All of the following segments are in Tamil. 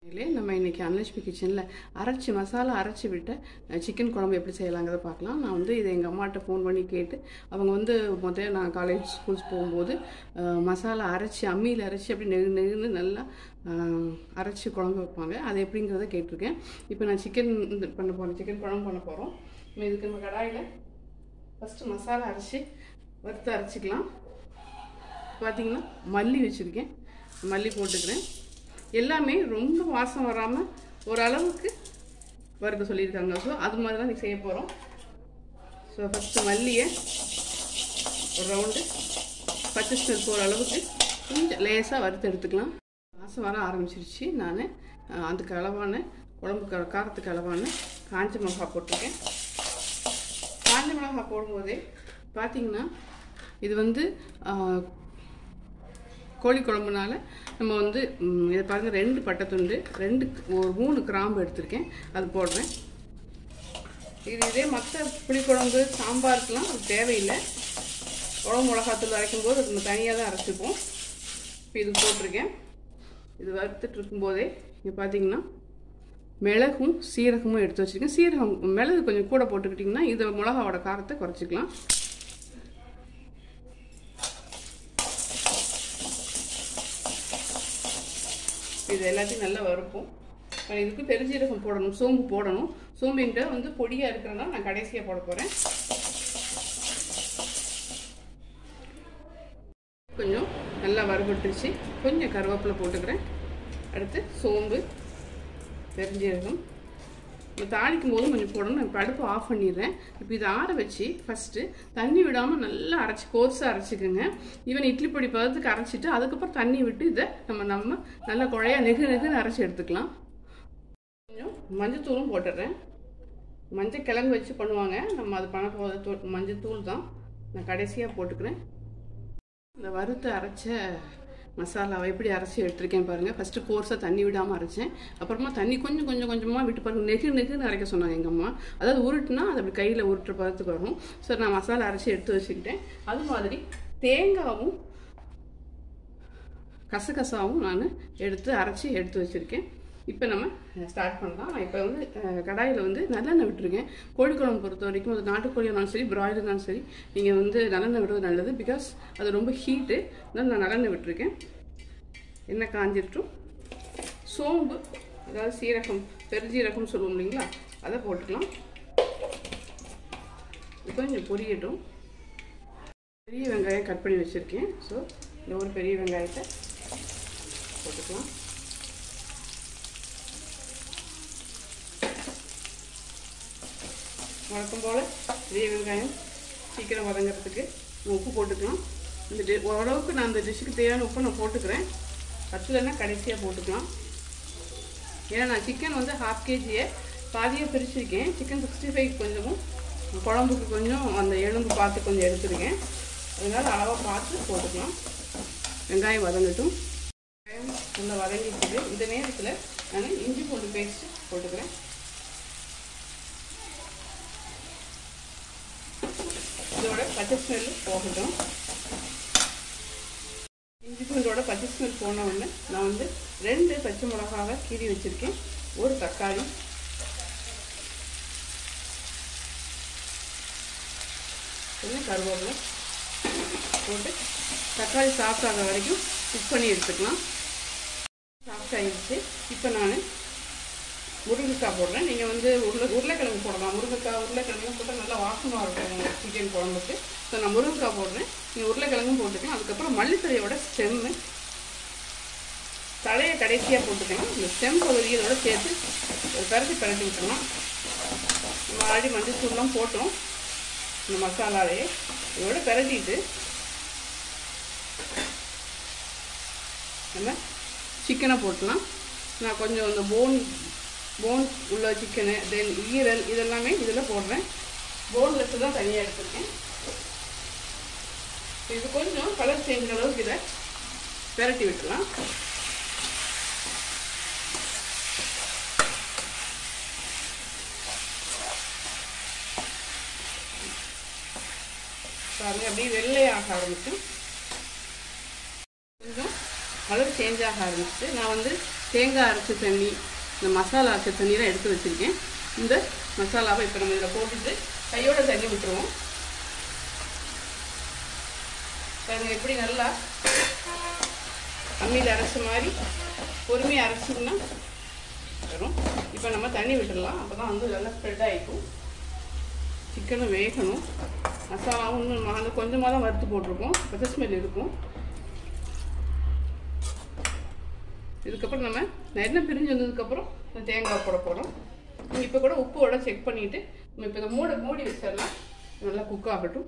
இல்லை நம்ம இன்னைக்கு அன்லட்சுமி கிச்சனில் அரைச்சி மசாலா அரைச்சி விட்ட சிக்கன் குழம்பு எப்படி செய்யலாங்கிறத பார்க்கலாம் நான் வந்து இதை எங்கள் அம்மாட்ட ஃபோன் பண்ணி கேட்டு அவங்க வந்து முதல்ல நான் காலேஜ் ஸ்கூல்ஸ் போகும்போது அஹ், மசாலா அரைச்சி அம்மியில் அரைச்சி அப்படி நெகு நெகுன்னு நல்லா அஹ், அரைச்சி குழம்பு வைப்பாங்க அது எப்படிங்கிறத கேட்டிருக்கேன் இப்போ நான் சிக்கன் பண்ண போகிறேன் சிக்கன் குழம்பு பண்ண போகிறோம் இதுக்கு நம்ம கடாயில் ஃபஸ்ட்டு மசாலா அரைச்சி வறுத்து அரைச்சிக்கலாம் பார்த்தீங்கன்னா மல்லி வச்சுருக்கேன் மல்லி போட்டுக்கிறேன் எல்லாமே ரொம்ப வாசம் வராமல் ஓரளவுக்கு வறுக்க சொல்லியிருக்காங்க ஸோ அது மாதிரி தான் இன்னைக்கு செய்ய போகிறோம் ஸோ ஃபஸ்ட்டு மல்லியை ஒரு ரவுண்டு பச்சை ஸ்மெல் போகிற அளவுக்கு கொஞ்சம் லேசாக வறுத்து எடுத்துக்கலாம் வாசம் வர ஆரம்பிச்சிருச்சு நான் அதுக்கு அளவான குழம்பு க காரத்துக்கு அளவான காஞ்ச மிளகா போட்டிருக்கேன் காஞ்ச மிளகா போடும்போதே பார்த்தீங்கன்னா இது வந்து ஆஹ், கோழி குழம்புனால நம்ம வந்து ம், இதை பாருங்கள் ரெண்டு பட்டை துண்டு ரெண்டு ஒரு மூணு கிராம்பு எடுத்திருக்கேன் அது போடுறேன் இது இதே மற்ற புளிக்குழம்பு சாம்பாருக்கெலாம் அது தேவையில்லை குழம்பு மிளகாத்தூள் அரைக்கும் போது அது நம்ம தனியாக தான் அரைச்சிப்போம் இப்போ இது போட்டிருக்கேன் இது வறுத்துட்டு இருக்கும்போதே இங்கே பார்த்தீங்கன்னா மிளகும் சீரகமும் எடுத்து வச்சுருக்கேன் சீரகம் மிளகு கொஞ்சம் கூட போட்டுக்கிட்டிங்கன்னா இது மிளகாவோட காரத்தை குறைச்சிக்கலாம் இது எல்லாத்தையும் நல்லா வறுப்போம் அஹ் இதுக்கு பெருஞ்சீரகம் போடணும் சோம்பு போடணும் சோம்புங்கிட்ட வந்து பொடியாக இருக்கிறனால நான் கடைசியாக போட போகிறேன் கொஞ்சம் நல்லா வறுபட்டுருச்சு கொஞ்சம் கருவேப்பிலை போட்டுக்கிறேன் அடுத்து சோம்பு பெருஞ்சீரகம் இப்போ தாளிக்கும் போதும் கொஞ்சம் போடணும் நான் இப்போ அடுப்பு ஆஃப் பண்ணிடுறேன் இப்போ இதை ஆற வச்சு ஃபஸ்ட்டு தண்ணி விடாமல் நல்லா அரைச்சி கோர்ஸாக அரைச்சிக்கோங்க ஈவன் இட்லி பொடி பதத்துக்கு அரைச்சிட்டு அதுக்கப்புறம் தண்ணி விட்டு இதை நம்ம நம்ம நல்லா குழையா நெகு நெகுன்னு அரைச்சி எடுத்துக்கலாம் கொஞ்சம் மஞ்சத்தூளும் போட்டுடுறேன் மஞ்சள் கிழங்கு வச்சு பண்ணுவாங்க நம்ம அது பண்ண போத மஞ்சத்தூள் தான் நான் கடைசியாக போட்டுக்கிறேன் இந்த வறுத்து அரைச்ச மசாலாவை எப்படி அரைச்சி எடுத்திருக்கேன் பாருங்கள் ஃபஸ்ட்டு கோர்ஸாக தண்ணி விடாமல் அரைச்சேன் அப்புறமா தண்ணி கொஞ்சம் கொஞ்சம் கொஞ்சமாக விட்டு பாருங்க நெகு நெகுன்னு அரைக்க சொன்னாங்க எங்கள் அம்மா அதாவது உருட்டுனா அது அப்படி கையில் உருட்டுற பதத்துக்கு வரும் ஸோ நான் மசாலா அரைச்சி எடுத்து வச்சுக்கிட்டேன் அது மாதிரி தேங்காவும் கசகசாவும் நான் எடுத்து அரைச்சி எடுத்து வச்சுருக்கேன் இப்போ நம்ம ஸ்டார்ட் பண்ணலாம் நான் இப்போ வந்து கடாயில் வந்து நல்லெண்ணெய் விட்டுருக்கேன் கோழி குழம்பு பொறுத்த வரைக்கும் அது நாட்டுக்கோழி இருந்தாலும் சரி பிராய்லர் இருந்தாலும் சரி நீங்கள் வந்து நல்லெண்ணெய் விடுறது நல்லது பிகாஸ் அது ரொம்ப ஹீட்டு அதனால் நான் நல்லெண்ணெய் விட்டுருக்கேன் எண்ணெய் காஞ்சிட்டும் சோம்பு அதாவது சீரகம் பெருஞ்சீரகம் சொல்லுவோம் இல்லைங்களா அதை போட்டுக்கலாம் இப்போ கொஞ்சம் பொரியட்டும் பெரிய வெங்காயம் கட் பண்ணி வச்சுருக்கேன் ஸோ இந்த ஒரு பெரிய வெங்காயத்தை போட்டுக்கலாம் வழக்கம் போல் பெரிய வெங்காயம் சீக்கிரம் வதங்கிறதுக்கு நம்ம உப்பு போட்டுக்கலாம் இந்த டி ஓரளவுக்கு நான் இந்த டிஷ்ஷுக்கு தேவையான உப்பு நான் போட்டுக்கிறேன் பத்துலன்னா கடைசியாக போட்டுக்கலாம் ஏன்னா நான் சிக்கன் வந்து ஹாஃப் கேஜியை பாதியாக பிரிச்சிருக்கேன் சிக்கன் சிக்ஸ்டி ஃபைவ் கொஞ்சமும் குழம்புக்கு கொஞ்சம் அந்த எலும்பு பார்த்து கொஞ்சம் எடுத்துருக்கேன் அதனால் அளவாக பார்த்து போட்டுக்கலாம் வெங்காயம் வதங்கட்டும் வெங்காயம் நல்லா வதங்கிட்டுது இந்த நேரத்தில் நான் இஞ்சி பூண்டு பேஸ்ட்டு போட்டுக்கிறேன் இதோட பச்சை ஸ்மெல் போகட்டும் இஞ்சி பூண்டோட பச்சை ஸ்மெல் போன உடனே நான் வந்து ரெண்டு பச்சை மிளகாவை கீறி வச்சுருக்கேன் ஒரு தக்காளி கொஞ்சம் கருவேப்பிலை போட்டு தக்காளி சாஃப்ட் ஆகிற வரைக்கும் குக் பண்ணி எடுத்துக்கலாம் சாஃப்ட் ஆகிடுச்சு இப்போ நான் முருங்கைக்காய் போடுறேன் நீங்கள் வந்து உருளை உருளைக்கிழங்கு போடலாம் முருங்கைக்காய் உருளைக்கிழங்கு போட்டால் நல்லா வாசமாக இருக்கும் சிக்கன் குழம்புக்கு ஸோ நான் முருங்கைக்காய் போடுறேன் நீங்கள் உருளைக்கிழங்கும் போட்டுக்கலாம் அதுக்கப்புறம் மல்லித்தலையோட ஸ்டெம்மு தலையை கடைசியாக போட்டுக்கலாம் இந்த ஸ்டெம் பகுதியோட சேர்த்து ஒரு பரட்டி பரட்டி விட்டுக்கலாம் நம்ம ஆல்ரெடி மஞ்சள் தூள்லாம் போட்டோம் இந்த மசாலாவையே இதோட பரட்டிட்டு நம்ம சிக்கனை போட்டுலாம் நான் கொஞ்சம் இந்த போன் போன் உள்ள சிக்கனு தென் ஈரல் இதெல்லாமே இதில் போடுறேன் போன்லெஸ் தான் தனியாக எடுத்துருக்கேன் இது கொஞ்சம் கலர் சேஞ்ச் அளவுக்கு இதை பெரட்டி விட்டுலாம் பாருங்க அப்படியே வெள்ளையாக ஆரம்பிக்கும் கொஞ்சம் கலர் சேஞ்ச் ஆக ஆரம்பிச்சு நான் வந்து தேங்காய் அரைச்ச தண்ணி இந்த மசாலா அரைச்ச தண்ணியெலாம் எடுத்து வச்சுருக்கேன் இந்த மசாலாவை இப்போ நம்ம இதில் போட்டுட்டு கையோட தண்ணி விட்டுருவோம் பாருங்க எப்படி நல்லா அம்மியில் அரைச்ச மாதிரி பொறுமையாக அரைச்சிங்கன்னா வரும் இப்போ நம்ம தண்ணி விட்டுடலாம் அப்போ தான் வந்து நல்லா ஸ்ப்ரெட் ஆகிக்கும் சிக்கனும் வேகணும் மசாலாவும் இன்னும் வந்து கொஞ்சமாக தான் வறுத்து போட்டிருக்கோம் பச்சை ஸ்மெல் இருக்கும் இதுக்கப்புறம் நம்ம எண்ணெய் பிரிஞ்சு வந்ததுக்கப்புறம் இந்த தேங்காய் போட போகிறோம் இப்போ கூட உப்போட செக் பண்ணிவிட்டு நம்ம இப்போ இதை மூட மூடி வச்சிடலாம் நல்லா குக் ஆகட்டும்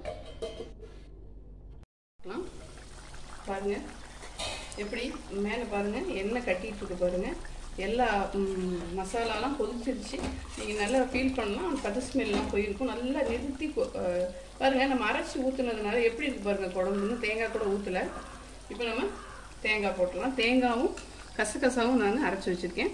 பாருங்கள் எப்படி மேலே பாருங்கள் எண்ணெய் கட்டிகிட்டு இருக்கு பாருங்கள் எல்லா மசாலாலாம் கொதிச்சிருச்சு நீங்கள் நல்லா ஃபீல் பண்ணலாம் அந்த பச்சை ஸ்மெல்லாம் போயிருக்கும் நல்லா நிறுத்தி பாருங்கள் நம்ம அரைச்சி ஊற்றுனதுனால எப்படி இருக்கு பாருங்கள் குழம்புன்னு தேங்காய் கூட ஊற்றலை இப்போ நம்ம தேங்காய் போட்டுடலாம் தேங்காயும் கசகசாவும் நான் அரைச்சி வச்சுருக்கேன்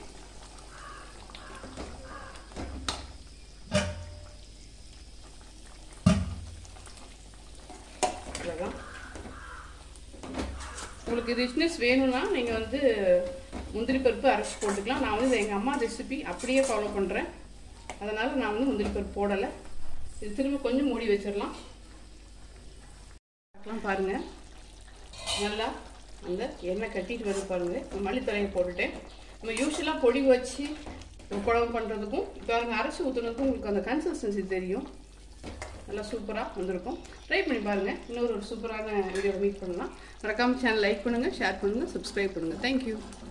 அவ்வளோதான் உங்களுக்கு ரிச்னஸ் வேணும்னா நீங்கள் வந்து முந்திரி பருப்பு அரைச்சி போட்டுக்கலாம் நான் வந்து எங்கள் அம்மா ரெசிபி அப்படியே ஃபாலோ பண்ணுறேன் அதனால் நான் வந்து முந்திரி பருப்பு போடலை இது திரும்ப கொஞ்சம் மூடி வச்சிடலாம் பார்க்கலாம் பாருங்கள் நல்லா அந்த எண்ணெய் கட்டிட்டு வருது பாருங்கள் மல்லித்தலையை போட்டுட்டேன் நம்ம யூஸ்வலாக பொடி வச்சு குழம்பு பண்ணுறதுக்கும் இப்போ அவங்க அரைச்சி ஊற்றுனதுக்கும் உங்களுக்கு அந்த கன்சிஸ்டன்சி தெரியும் நல்லா சூப்பராக வந்திருக்கும் ட்ரை பண்ணி பாருங்கள் இன்னொரு ஒரு சூப்பரான வீடியோவை மீட் பண்ணலாம் மறக்காமல் சேனல் லைக் பண்ணுங்கள் ஷேர் பண்ணுங்கள் சப்ஸ்கிரைப் பண்ணுங்கள் தேங்க்யூ